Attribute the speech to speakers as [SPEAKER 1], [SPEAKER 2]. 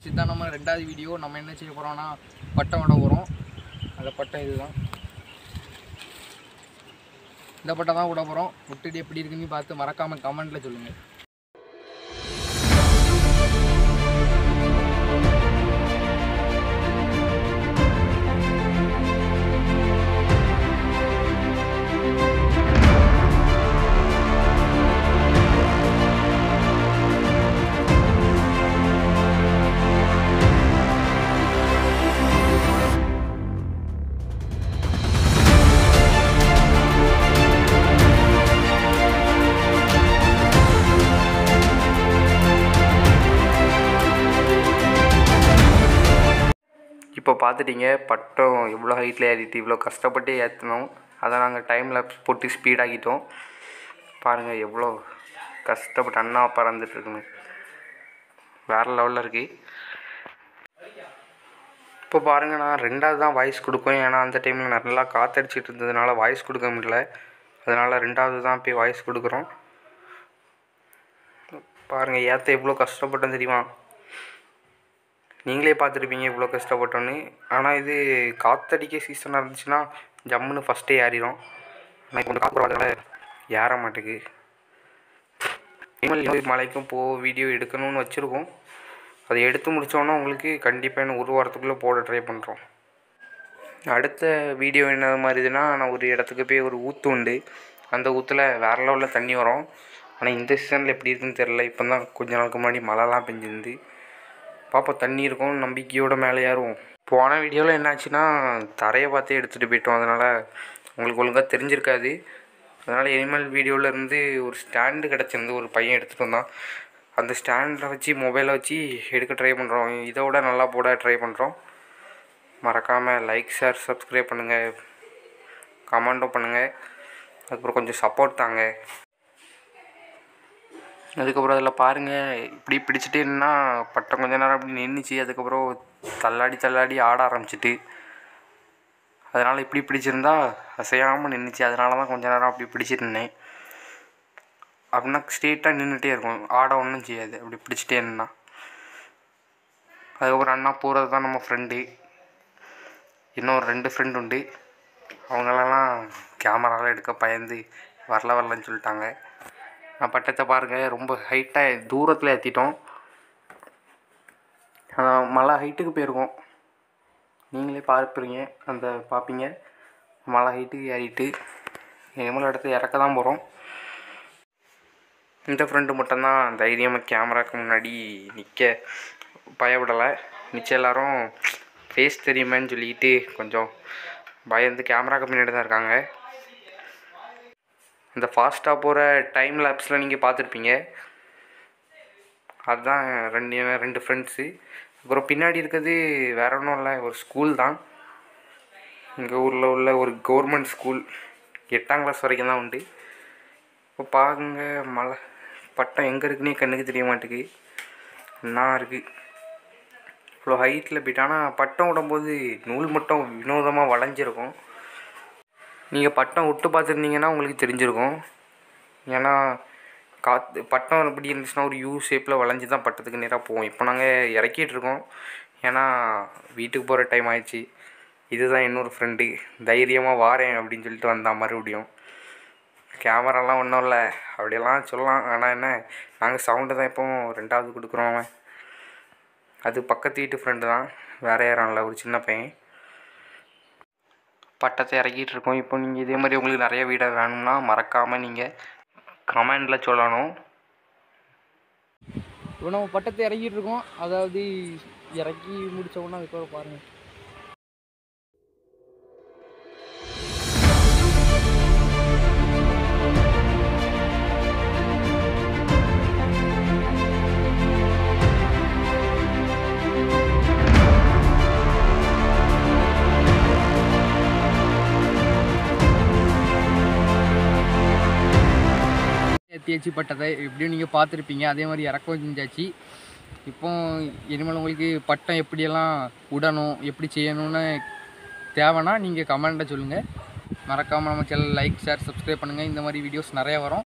[SPEAKER 1] இதுதான் நம்ம ரெண்டாவது வீடியோ நம்ம என்ன செய்ய போகிறோம்னா பட்டம் விட போகிறோம் அந்த பட்டம் இதுதான் இந்த பட்டம் தான் விட போகிறோம் விட்டுட்டு எப்படி இருக்குன்னு பார்த்து மறக்காமல் கமெண்ட்டில் சொல்லுங்கள்
[SPEAKER 2] இப்போ பார்த்துட்டீங்க பட்டம் இவ்வளோ ஹைட்டில் ஏறிட்டு இவ்வளோ கஷ்டப்பட்டு ஏற்றினோம் அதை நாங்கள் டைம் லேப்ஸ் போட்டு ஸ்பீடாக்கிட்டோம் பாருங்கள் எவ்வளோ கஷ்டப்பட்டு அண்ணா பறந்துட்டுருக்குன்னு வேறு லெவலில் இருக்குது இப்போ பாருங்கள் நான் ரெண்டாவது தான் வாய்ஸ் கொடுப்பேன் ஏன்னா அந்த டைமில் நல்லா காத்தடிச்சிட்டு இருந்ததுனால வாய்ஸ் கொடுக்க முடியல அதனால் ரெண்டாவது தான் போய் வாய்ஸ் கொடுக்குறோம் பாருங்கள் ஏற்ற எவ்வளோ கஷ்டப்பட்டோம் தெரியுமா நீங்களே பார்த்துருப்பீங்க இவ்வளோ கஷ்டப்பட்டோன்னு ஆனால் இது காற்றடிக்க சீசனாக இருந்துச்சுன்னா ஜம்முன்னு ஃபஸ்ட்டே ஏறிடும் ஆனால் இப்போ காற்று வரதால ஏற மாட்டேங்குது இனிமேல் மலைக்கும் போ வீடியோ எடுக்கணும்னு வச்சுருக்கோம் அதை எடுத்து முடித்தோன்னா உங்களுக்கு கண்டிப்பாக இன்னும் ஒரு வாரத்துக்குள்ளே போட ட்ரை பண்ணுறோம் அடுத்த வீடியோ என்ன மாதிரிதுன்னா நான் ஒரு இடத்துக்கு போய் ஒரு ஊற்று உண்டு அந்த ஊற்றுல வேறு லெவலில் தண்ணி வரும் ஆனால் இந்த சீசனில் எப்படி இருக்குன்னு தெரில இப்போ தான் கொஞ்ச நாளுக்கு முன்னாடி மழைலாம் பெஞ்சிருந்து பார்ப்போம் தண்ணி இருக்கும் நம்பிக்கையோட மேலே ஏறுவோம் போன வீடியோவில் என்னாச்சுன்னா தரையை பார்த்தே எடுத்துகிட்டு போயிட்டோம் அதனால் உங்களுக்கு ஒழுங்காக தெரிஞ்சிருக்காது அதனால் எனிமல் வீடியோவில் இருந்து ஒரு ஸ்டாண்டு கிடச்சிருந்து ஒரு பையன் எடுத்துகிட்டு வந்தான் அந்த ஸ்டாண்டை வச்சு மொபைலை வச்சு எடுக்க ட்ரை பண்ணுறோம் இதோட நல்லா போட ட்ரை பண்ணுறோம் மறக்காமல் லைக் ஷேர் சப்ஸ்கிரைப் பண்ணுங்கள் கமெண்ட்டும் பண்ணுங்கள் அதுக்கப்புறம் கொஞ்சம் சப்போர்ட் தாங்க அதுக்கப்புறம் அதில் பாருங்கள் இப்படி பிடிச்சிட்டே நின்னா பட்டம் கொஞ்ச நேரம் அப்படி நின்றுச்சு அதுக்கப்புறம் தள்ளாடி தள்ளாடி ஆட ஆரம்பிச்சிட்டு அதனால் இப்படி பிடிச்சிருந்தா அசையாமல் நின்றுச்சு அதனால தான் கொஞ்ச நேரம் அப்படி பிடிச்சிட்டு நின்னேன் அப்படின்னா ஸ்ட்ரெயிட்டாக நின்றுட்டே இருக்கும் ஆட ஒன்றும் செய்யாது அப்படி பிடிச்சிட்டே நின்னா அதுக்கப்புறம் அண்ணா போகிறது தான் நம்ம ஃப்ரெண்டு இன்னும் ஒரு ரெண்டு ஃப்ரெண்டு உண்டு அவங்களெல்லாம் கேமராலாம் எடுக்க பயந்து வரல வரலன்னு சொல்லிட்டாங்க நான் பட்டத்தை பாருங்கள் ரொம்ப ஹைட்டாக தூரத்தில் ஏற்றிட்டோம் மலை ஹைட்டுக்கு போயிருக்கோம் நீங்களே பார்ப்பீங்க அந்த பார்ப்பீங்க மலை ஹைட்டுக்கு ஏறிட்டு இனிமேல் இடத்த இறக்க தான் போகிறோம் இந்த ஃப்ரெண்டு மட்டும்தான் தைரியமாக கேமராக்கு முன்னாடி நிற்க பயப்படலை மிச்சம் எல்லாரும் ஃபேஸ் தெரியுமேன்னு சொல்லிட்டு கொஞ்சம் பயந்து கேமராக்கு முன்னாடி தான் இருக்காங்க இந்த ஃபாஸ்ட்டாக போகிற டைம் லேப்ஸில் நீங்கள் பார்த்துருப்பீங்க அதுதான் ரெண்டு ரெண்டு ஃப்ரெண்ட்ஸு அப்புறம் பின்னாடி இருக்கிறது வேற ஒன்றும் இல்லை ஒரு ஸ்கூல் தான் எங்கள் ஊரில் உள்ள ஒரு கவர்மெண்ட் ஸ்கூல் எட்டாம் கிளாஸ் வரைக்கும் தான் உண்டு இப்போ பாருங்க மலை பட்டம் எங்கே இருக்குன்னே கண்ணுக்கு தெரிய மாட்டேங்குது என்ன இருக்குது இவ்வளோ ஹைட்டில் போயிட்டு ஆனால் பட்டம் விடும்போது நூல் மட்டும் வினோதமாக வளைஞ்சிருக்கும் நீங்கள் பட்டம் விட்டு பார்த்துருந்தீங்கன்னா உங்களுக்கு தெரிஞ்சிருக்கும் ஏன்னா காற்று பட்டம் எப்படி இருந்துச்சுன்னா ஒரு யூ ஷேப்பில் வளைஞ்சி தான் பட்டத்துக்கு நேராக போவோம் இப்போ நாங்கள் இறக்கிட்டு இருக்கோம் ஏன்னா வீட்டுக்கு போகிற டைம் ஆயிடுச்சு இதுதான் இன்னொரு ஃப்ரெண்டு தைரியமாக வாரேன் அப்படின்னு சொல்லிட்டு வந்தான் மறுபடியும் கேமராலாம் ஒன்றும் இல்லை அப்படியெல்லாம் சொல்லலாம் ஆனால் என்ன நாங்கள் சவுண்டு தான் இப்போவும் ரெண்டாவது கொடுக்குறோம் அவன் அது பக்கத்து வீட்டு ஃப்ரெண்டு தான் வேற யாரும் இல்லை ஒரு சின்ன பையன் பட்டத்தை இறக்கிட்டு இருக்கோம் இப்போ நீங்கள் இதே மாதிரி உங்களுக்கு நிறைய வீடியோ வேணும்னா மறக்காமல் நீங்கள் கமெண்டில் சொல்லணும்
[SPEAKER 1] இப்போ நம்ம பட்டத்தை இறக்கிட்டு இருக்கோம் அதாவது இறக்கி முடிச்ச உடனே அதுக்கப்புறம் பாருங்கள் தேய்ச்சி பட்டத்தை எப்படியும் நீங்கள் பார்த்துருப்பீங்க அதே மாதிரி இறக்கவும் செஞ்சாச்சு இப்போ இனிமேல் உங்களுக்கு பட்டம் எப்படியெல்லாம் விடணும் எப்படி செய்யணும்னு தேவைன்னா நீங்கள் கமெண்ட்டில் சொல்லுங்கள் மறக்காமல் நம்ம சேனல் லைக் ஷேர் சப்ஸ்கிரைப் பண்ணுங்கள் இந்த மாதிரி வீடியோஸ் நிறையா வரும்